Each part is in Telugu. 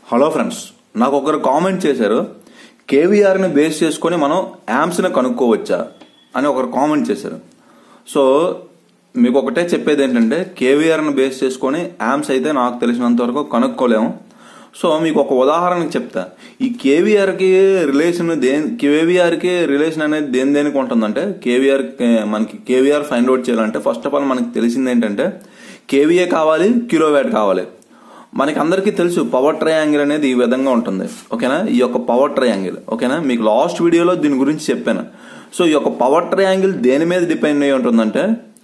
హలో ఫ్రెండ్స్ నాకు ఒకరు కామెంట్ చేశారు కేవీఆర్ని బేస్ చేసుకొని మనం యామ్స్ని కనుక్కోవచ్చా అని ఒకరు కామెంట్ చేశారు సో మీకు ఒకటే చెప్పేది ఏంటంటే కేవీఆర్ని బేస్ చేసుకొని యామ్స్ అయితే నాకు తెలిసినంత వరకు కనుక్కోలేము సో మీకు ఒక ఉదాహరణకి చెప్తా ఈ కేవీఆర్కి రిలేషన్ దేని కేవీఆర్కి రిలేషన్ అనేది దేని దేనికి ఉంటుందంటే కేవీఆర్ మనకి కేవీఆర్ ఫైండ్ అవుట్ చేయాలంటే ఫస్ట్ ఆఫ్ ఆల్ మనకి తెలిసింది ఏంటంటే కేవీఏ కావాలి కిలోవాట్ కావాలి మనకి అందరికీ తెలుసు పవర్ ట్రయాంగిల్ అనేది ఈ విధంగా ఉంటుంది ఓకేనా ఈ యొక్క పవర్ ట్రయాంగిల్ ఓకేనా మీకు లాస్ట్ వీడియోలో దీని గురించి చెప్పాను సో ఈ యొక్క పవర్ ట్రయాంగిల్ దేని మీద డిపెండ్ అయి ఉంటుందంటే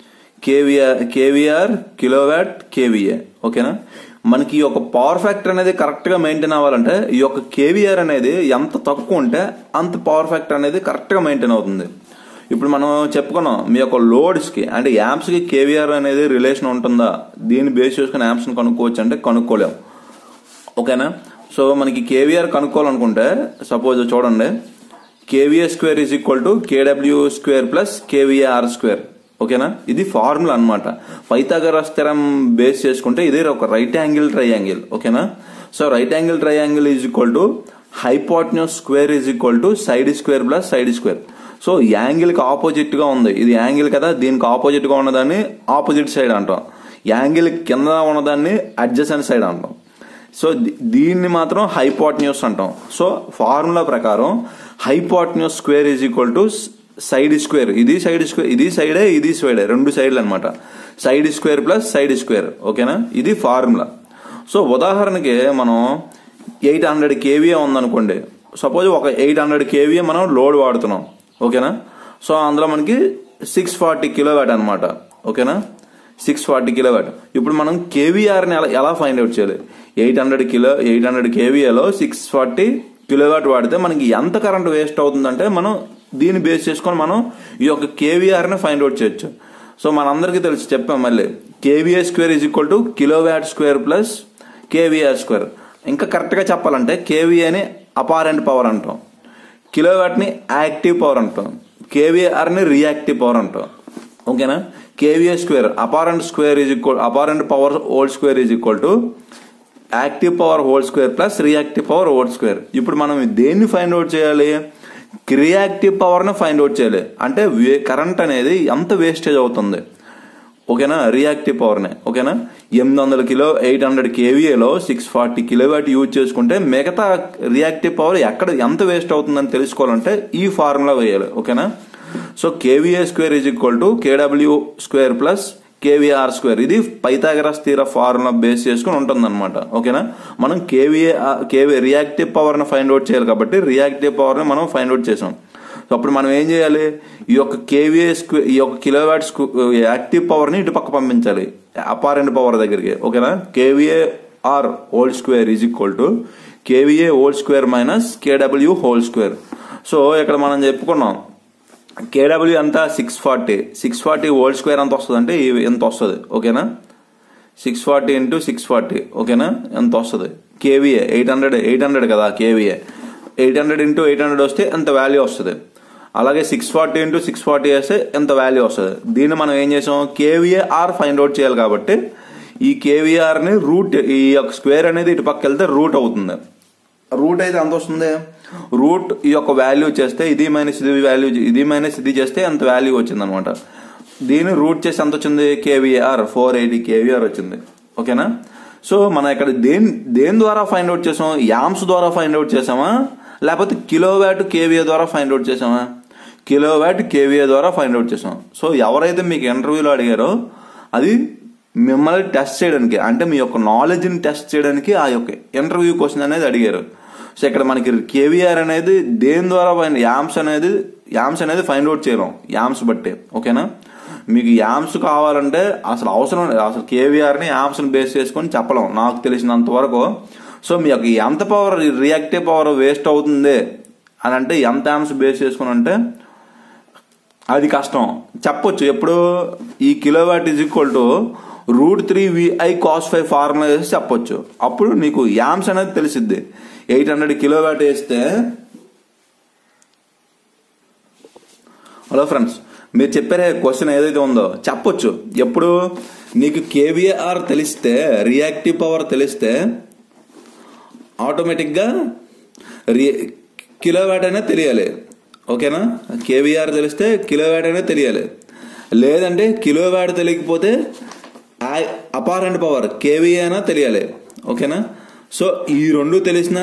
కేవీఆర్ కేవీఆర్ కిలోవాట్ కేవీఏ ఓకేనా మనకి ఈ యొక్క పవర్ ఫ్యాక్టర్ అనేది కరెక్ట్గా మెయింటైన్ అవ్వాలంటే ఈ యొక్క కేవీఆర్ అనేది ఎంత తక్కువ ఉంటే అంత పవర్ ఫ్యాక్టర్ అనేది కరెక్ట్గా మెయింటైన్ అవుతుంది ఇప్పుడు మనం చెప్పుకున్నాం మీ యొక్క లోడ్స్కి అంటే యాప్స్కి కేవీఆర్ అనేది రిలేషన్ ఉంటుందా దీన్ని బేస్ చేసుకుని యాప్స్ని కనుక్కోవచ్చు అంటే కనుక్కోలేం ఓకేనా సో మనకి కేవీఆర్ కనుక్కోవాలనుకుంటే సపోజ్ చూడండి KVA square is equal to KW square plus KVAR square ఓకేనా ఇది ఫార్ములా అనమాట పైథాగరస్ స్థిరం బేస్ చేసుకుంటే ఇది ఒక రైట్ యాంగిల్ ట్రయాంగిల్ ఓకేనా so right angle triangle is equal to hypotenuse square is equal to side square plus side square so యాంగిల్కి ఆపోజిట్ గా ఉంది ఇది యాంగిల్ కదా దీనికి ఆపోజిట్ గా ఉన్నదాన్ని ఆపోజిట్ సైడ్ అంటాం యాంగిల్ కింద ఉన్నదాన్ని అడ్జసెంట్ సైడ్ అంటాం సో దీన్ని మాత్రం హైపాట్న్యూస్ అంటాం సో ఫార్ములా ప్రకారం hypotenuse square is equal to side square ఇది సైడ్ స్క్వేర్ ఇది సైడే ఇది సైడే రెండు సైడ్లు అనమాట side square plus side square ఓకేనా ఇది ఫార్ములా సో ఉదాహరణకి మనం ఎయిట్ హండ్రెడ్ కేవీఏ ఉందనుకోండి సపోజ్ ఒక ఎయిట్ హండ్రెడ్ కేవీఏ మనం లోడ్ వాడుతున్నాం ఓకేనా సో అందులో మనకి సిక్స్ ఫార్టీ కిలోవాట్ అనమాట ఓకేనా సిక్స్ ఫార్టీ కిలోవాట్ ఇప్పుడు మనం కేవీఆర్ని ఎలా ఎలా ఫైండ్ అవుట్ చేయాలి eight hundred kilo eight hundred కేవీఏలో సిక్స్ ఫార్టీ కిలోవాట్ వాడితే మనకి ఎంత కరెంట్ వేస్ట్ అవుతుందంటే మనం దీన్ని బేస్ చేసుకొని మనం ఈ యొక్క కేవీఆర్ని ఫైండ్ అవుట్ చేయొచ్చు సో మనందరికీ తెలుసు చెప్పాం మళ్ళీ KVA square is equal to kilowatt square plus KVAR square ఇంకా కరెక్ట్గా చెప్పాలంటే కేవీఏని అపారెంట్ పవర్ అంటాం కిలోవాట్ని యాక్టివ్ పవర్ అంటాం కేవీఆర్ని రియాక్టివ్ పవర్ అంటాం ఓకేనా KVA square apparent square is equal apparent power whole square is equal to active power whole square plus reactive power whole square ఇప్పుడు మనం దేన్ని ఫైండ్ అవుట్ చేయాలి రియాక్టివ్ పవర్ని ఫైండ్ అవుట్ చేయాలి అంటే కరెంట్ అనేది ఎంత వేస్టేజ్ అవుతుంది ఓకేనా రియాక్టివ్ పవర్ని ఓకేనా ఎనిమిది వందల కిలో ఎయిట్ హండ్రెడ్ కేవీఏలో సిక్స్ ఫార్టీ కిలోవాట్ యూజ్ చేసుకుంటే మిగతా రియాక్టివ్ పవర్ ఎక్కడ ఎంత వేస్ట్ అవుతుందని తెలుసుకోవాలంటే ఈ ఫార్ములా వేయాలి ఓకేనా so KVA square is equal to KW square plus KVAR square ఇది పైథాగరస్ తీర ఫార్ములా బేస్ చేసుకుని ఉంటుంది అనమాట ఓకేనా మనం కేవీఏ కేవీ రియాక్టివ్ పవర్ని ఫైండ్ అవుట్ చేయాలి కాబట్టి రియాక్టివ్ పవర్ని మనం ఫైండ్ అవుట్ చేసాం సో అప్పుడు మనం ఏం చేయాలి ఈ యొక్క కేవీఏ స్క్వేర్ ఈ యొక్క కిలోవాట్ యాక్టివ్ పవర్ని ఇటు పక్క పంపించాలి అపారెంట్ పవర్ దగ్గరికి ఓకేనా KVA R whole square is equal to KVA whole square minus KW whole square so ఇక్కడ మనం చెప్పుకున్నాం కేడబ్ల్యూ అంతా six forty six forty whole square ఎంత వస్తుంది అంటే ఎంత వస్తుంది ఓకేనా six forty into six forty ఓకేనా ఎంత వస్తుంది KVA eight hundred eight hundred కదా KVA eight hundred into eight hundred వస్తే ఎంత వాల్యూ వస్తుంది అలాగే six forty into six forty వేస్తే ఎంత వాల్యూ వస్తుంది దీన్ని మనం ఏం చేసాం కేవీఏ ఆర్ ఫైండ్ అవుట్ చేయాలి కాబట్టి ఈ కేవీఆర్ని రూట్ ఈ యొక్క స్క్వేర్ అనేది ఇటు పక్క వెళ్తే రూట్ అవుతుంది రూట్ అయితే ఎంత వస్తుంది రూట్ ఈ యొక్క వాల్యూ చేస్తే ఇది మైనస్ ఇది వాల్యూ ఇది మైనస్ ఇది చేస్తే అంత వాల్యూ వచ్చింది అనమాట దీన్ని రూట్ చేసి ఎంత వచ్చింది కేవీఆర్ ఫోర్ ఎయిటీ కేవీఆర్ వచ్చింది ఓకేనా సో మనం ఇక్కడ దేని దేని ద్వారా ఫైండ్ అవుట్ చేసాం యామ్స్ ద్వారా ఫైండ్ అవుట్ చేసామా లేకపోతే కిలోవాట్ కేవీఏ ద్వారా ఫైండ్ అవుట్ చేసామా కిలోవాట్ కేవీఏ ద్వారా ఫైండ్ అవుట్ చేసాం సో ఎవరైతే మీకు ఇంటర్వ్యూలో అడిగారో అది మిమ్మల్ని టెస్ట్ చేయడానికి అంటే మీ యొక్క నాలెడ్జ్ని టెస్ట్ చేయడానికి ఆ యొక్క ఇంటర్వ్యూ క్వశ్చన్ అనేది అడిగారు సో ఇక్కడ మనకి కేవీఆర్ అనేది దేని ద్వారా ఫైండ్ యామ్స్ అనేది యామ్స్ అనేది ఫైండ్ అవుట్ చేయలేం యామ్స్ బట్టి ఓకేనా మీకు యామ్స్ కావాలంటే అసలు అవసరం లేదు అసలు కేవీఆర్ని యామ్స్ని బేస్ చేసుకొని చెప్పలేం నాకు తెలిసినంత వరకు సో మీ యొక్క ఎంత పవర్ రియాక్టివ్ పవర్ వేస్ట్ అవుతుంది అని అంటే ఎంత యామ్స్ బేస్ చేసుకుని అంటే అది కష్టం చెప్పొచ్చు ఎప్పుడు ఈ kilowatt is equal to root three VI cos five formula వేసి చెప్పొచ్చు అప్పుడు నీకు యామ్స్ అనేది తెలిసిద్ది ఎయిట్ హండ్రెడ్ కిలోవాట్ వేస్తే హలో ఫ్రెండ్స్ మీరు చెప్పారే క్వశ్చన్ ఏదైతే ఉందో చెప్పొచ్చు ఎప్పుడు నీకు కేవీఆర్ తెలిస్తే రియాక్టివ్ పవర్ తెలిస్తే ఆటోమేటిక్గా రి కిలో వ్యాట్ అనేది తెలియాలి ఓకేనా కేవీఆర్ తెలిస్తే కిలో వ్యాట్ అనేది తెలియాలి లేదంటే కిలో వ్యాట్ తెలియకపోతే అపారెంట్ పవర్ కేవీ అయినా తెలియాలి ఓకేనా సో ఈ రెండు తెలిసిన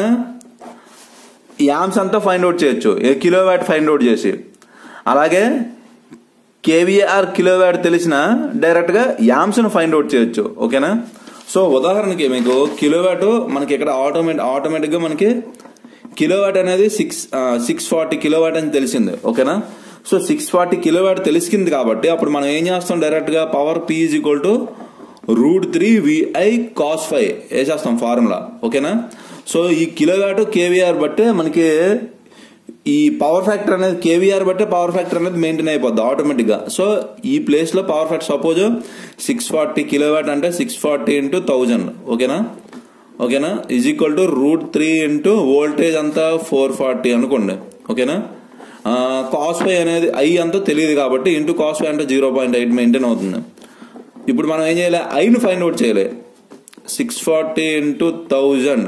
యామ్స్ అంతా ఫైండ్ అవుట్ చేయొచ్చు ఏ కిలో వ్యాట్ ఫైండ్ అవుట్ చేసి అలాగే కేవీఆర్ కిలో వ్యాట్ తెలిసిన డైరెక్ట్గా యామ్స్ను ఫైండ్ అవుట్ చేయొచ్చు ఓకేనా సో ఉదాహరణకి మీకు కిలో వ్యాట్ మనకి ఇక్కడ ఆటోమేటిక్ ఆటోమేటిక్గా మనకి కిలో వాట్ అనేది six six forty kilo watt అని తెలిసింది ఓకేనా so six forty kilo watt తెలిసింది కాబట్టి అప్పుడు మనం ఏం చేస్తాం డైరెక్ట్ గా power P is equal to root three VI cos five వేసేస్తాం ఫార్ములా ఓకేనా సో ఈ కిలో వాట్ కేవీఆర్ బట్టే మనకి ఈ పవర్ ఫ్యాక్టర్ అనేది కేవీఆర్ బట్టే పవర్ ఫ్యాక్టర్ అనేది మెయింటైన్ అయిపోద్ది ఆటోమేటిక్ గా సో ఈ ప్లేస్ లో power factor suppose six forty kilo watt అంటే సిక్స్ ఫార్టీ ఇంటూ థౌజండ్ ఓకేనా ఓకేనా is equal to root three into voltage అంతా ఫోర్ ఫార్టీ అనుకోండి ఓకేనా కాస్ ఫైవ్ అనేది ఐ అంతా తెలియదు కాబట్టి ఇంటూ కాస్ ఫైవ్ అంటే జీరో పాయింట్ ఎయిట్ మెయింటైన్ అవుతుంది ఇప్పుడు మనం ఏం చేయాలి ఐను ఫైండ్ అవుట్ చేయాలి six forty into thousand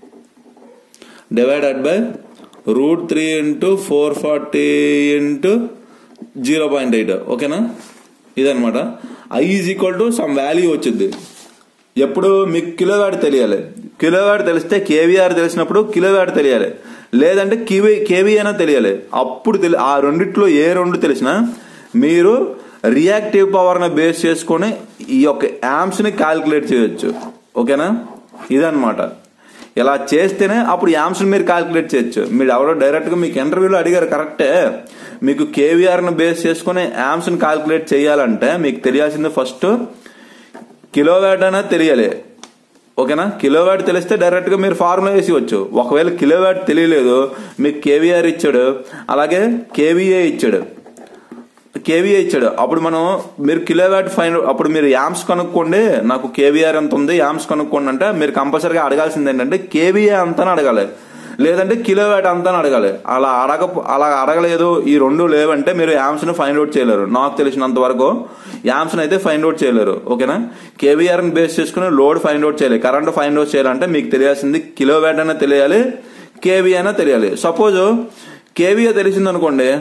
divided by root three into four forty into zero point eight ఓకేనా ఇదనమాట I is equal to some value వచ్చింది ఎప్పుడు మీకు కిలోవాట్ తెలియాలి కిలోవాట్ తెలిస్తే కేవీఆర్ తెలిసినప్పుడు కిలోవాట్ తెలియాలి లేదంటే కివీ కేవీ అయినా తెలియాలి అప్పుడు తెలి ఆ రెండిట్లో ఏ రెండు తెలిసినా మీరు రియాక్టివ్ పవర్ని బేస్ చేసుకొని ఈ యొక్క యామ్స్ని క్యాల్కులేట్ చేయొచ్చు ఓకేనా ఇదనమాట ఇలా చేస్తేనే అప్పుడు యామ్స్ని మీరు క్యాల్కులేట్ చేయొచ్చు మీరు ఎవరో డైరెక్ట్గా మీకు ఇంటర్వ్యూలో అడిగారు కరెక్టే మీకు కేవీఆర్ని బేస్ చేసుకుని యామ్స్ని క్యాల్కులేట్ చేయాలంటే మీకు తెలియాల్సింది ఫస్ట్ కిలోవాట్ అనేది తెలియాలి ఓకేనా కిలోవాట్ తెలిస్తే డైరెక్ట్గా మీరు ఫార్ములా వేసి వచ్చు ఒకవేళ కిలోవాట్ తెలియలేదు మీకు కేవీఆర్ ఇచ్చాడు అలాగే కేవీఏ ఇచ్చాడు కేవీఏ ఇచ్చాడు అప్పుడు మనం మీరు కిలోవాట్ ఫైన్ అప్పుడు మీరు యామ్స్ కనుక్కోండి నాకు కేవీఆర్ ఎంత ఉంది యామ్స్ కనుక్కోండి అంటే మీరు కంపల్సరీగా అడగాల్సింది ఏంటంటే కేవీఏ అంతా అడగాలి లేదంటే కిలోవాట్ అంతా అడగాలి అలా అడగ అలా అడగలేదు ఈ రెండు లేవంటే మీరు యామ్స్ ని ఫైండ్ అవుట్ చేయలేరు నాకు తెలిసినంత వరకు యామ్స్ అయితే ఫైండ్ అవుట్ చేయలేరు ఓకేనా కేవీఆర్ ని బేస్ చేసుకుని లోడ్ ఫైండ్ అవుట్ చేయాలి కరెంట్ ఫైండ్ అవుట్ చేయాలంటే మీకు తెలియాల్సింది కిలోవాట్ అయినా తెలియాలి కేవీ అయినా తెలియాలి సపోజ్ కేవీఏ తెలిసింది అనుకోండి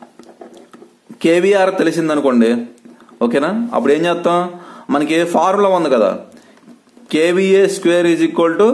కేవీఆర్ తెలిసింది అనుకోండి ఓకేనా అప్పుడు ఏం చేస్తాం మనకి ఫార్ములా ఉంది కదా KVA square is equal to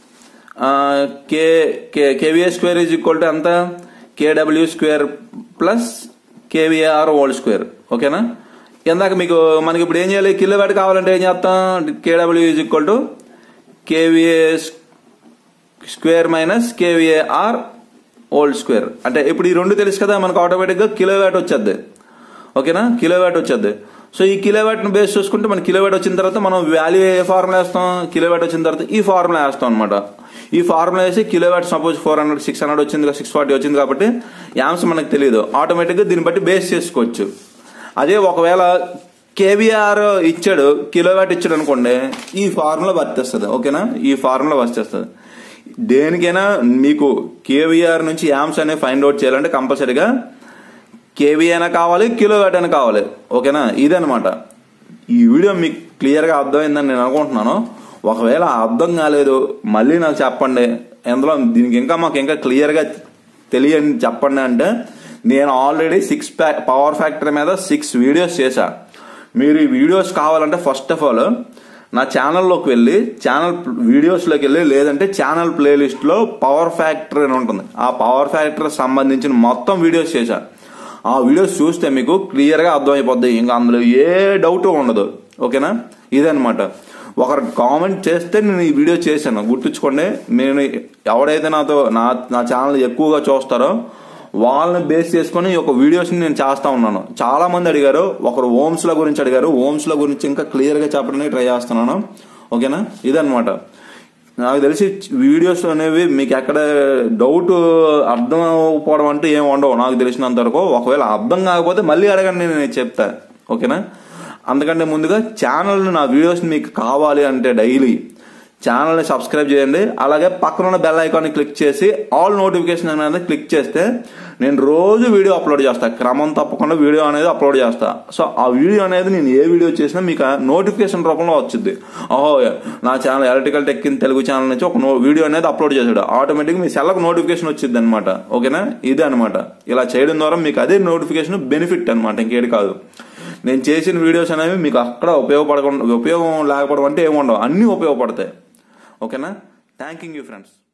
K KVA square is equal to ఎంత KW square plus KVAR whole square ఓకేనా ఇందాక మీకు మనకి ఇప్పుడు ఏం చేయాలి కిలో వాట్ కావాలంటే ఏం చేస్తాం KW is equal to KVA square minus KVAR whole square అంటే ఇప్పుడు ఈ రెండు తెలుసు కదా మనకు ఆటోమేటిక్గా కిలో వ్యాట్ వచ్చేది ఓకేనా కిలో వ్యాట్ వచ్చేది సో ఈ కిలో ని బేస్ చేసుకుంటే మన కిలో వ్యాట్ వచ్చిన తర్వాత మనం వాల్యూ ఏ ఫార్ములా వేస్తాం కిలో వ్యాట్ వచ్చిన తర్వాత ఈ ఫార్ములా వేస్తాం అనమాట ఈ ఫార్ములా వేసి kilo watt suppose four hundred six hundred వచ్చింది సిక్స్ ఫార్టీ వచ్చింది కాబట్టి యామ్స్ మనకు తెలియదు ఆటోమేటిక్గా దీన్ని బట్టి బేస్ చేసుకోవచ్చు అదే ఒకవేళ కేవీఆర్ ఇచ్చాడు కిలో వ్యాట్ ఇచ్చాడు అనుకోండి ఈ ఫార్ములా వర్తిస్తుంది ఓకేనా ఈ ఫార్ములా వర్తిస్తుంది దేనికైనా మీకు కేవీఆర్ నుంచి యామ్స్ అనేవి ఫైండ్ అవుట్ చేయాలంటే కంపల్సరీగా కేవీ అయినా కావాలి కిలో వ్యాట్ అయినా కావాలి ఓకేనా ఇదనమాట ఈ వీడియో మీకు క్లియర్గా అర్థమైందని నేను అనుకుంటున్నాను ఒకవేళ అర్థం కాలేదు మళ్ళీ నాకు చెప్పండి ఎందులో దీనికి ఇంకా మాకు ఇంకా క్లియర్గా తెలియని చెప్పండి అంటే నేను ఆల్రెడీ సిక్స్ పవర్ ఫ్యాక్టరీ మీద సిక్స్ వీడియోస్ చేశా మీరు ఈ వీడియోస్ కావాలంటే ఫస్ట్ ఆఫ్ ఆల్ నా ఛానల్లోకి వెళ్ళి ఛానల్ వీడియోస్లోకి వెళ్ళి లేదంటే ఛానల్ ప్లేలిస్ట్లో పవర్ ఫ్యాక్టరీ అని ఉంటుంది ఆ పవర్ ఫ్యాక్టరీ సంబంధించిన మొత్తం వీడియోస్ చేశా ఆ వీడియోస్ చూస్తే మీకు క్లియర్గా అర్థమైపోద్ది ఇంకా అందులో ఏ డౌట్ ఉండదు ఓకేనా ఇదనమాట ఒకరు కామెంట్ చేస్తే నేను ఈ వీడియో చేశాను గుర్తుంచుకోండి నేను ఎవడైతే నాతో నా నా ఛానల్ ఎక్కువగా చూస్తారో వాళ్ళని బేస్ చేసుకుని ఒక వీడియోస్ని నేను చేస్తా ఉన్నాను చాలా మంది అడిగారు ఒకరు ఓమ్స్ల గురించి అడిగారు ఓమ్స్ల గురించి ఇంకా క్లియర్గా చెప్పడానికి ట్రై చేస్తున్నాను ఓకేనా ఇదనమాట నాకు తెలిసి వీడియోస్ అనేవి మీకు ఎక్కడ డౌట్ అర్థం అవ్వకపోవడం అంటే ఏం ఉండవు నాకు తెలిసినంత వరకు ఒకవేళ అర్థం కాకపోతే మళ్ళీ అడగండి నేను చెప్తా ఓకేనా అందుకంటే ముందుగా ఛానల్ నా వీడియోస్ మీకు కావాలి అంటే డైలీ ఛానల్ని సబ్స్క్రైబ్ చేయండి అలాగే పక్కన ఉన్న బెల్ ఐకాన్ని క్లిక్ చేసి ఆల్ నోటిఫికేషన్ అనేది క్లిక్ చేస్తే నేను రోజు వీడియో అప్లోడ్ చేస్తా క్రమం తప్పకుండా వీడియో అనేది అప్లోడ్ చేస్తా సో ఆ వీడియో అనేది నేను ఏ వీడియో చేసినా మీకు నోటిఫికేషన్ రూపంలో వచ్చింది ఓహో నా channel electrical tech in Telugu channel నుంచి ఒక నో- వీడియో అనేది అప్లోడ్ చేశాడు ఆటోమేటిక్ మీ సెల్లకు నోటిఫికేషన్ వచ్చింది అనమాట ఓకేనా ఇదే అనమాట ఇలా చేయడం ద్వారా మీకు అదే నోటిఫికేషన్ బెనిఫిట్ అనమాట ఇంకేటి కాదు నేను చేసిన వీడియోస్ అనేవి మీకు అక్కడ ఉపయోగపడకుండా ఉపయోగం లేకపోవడం అంటే ఏముండవు అన్నీ ఉపయోగపడతాయి ఓకేనా థ్యాంక్ యూ ఫ్రెండ్స్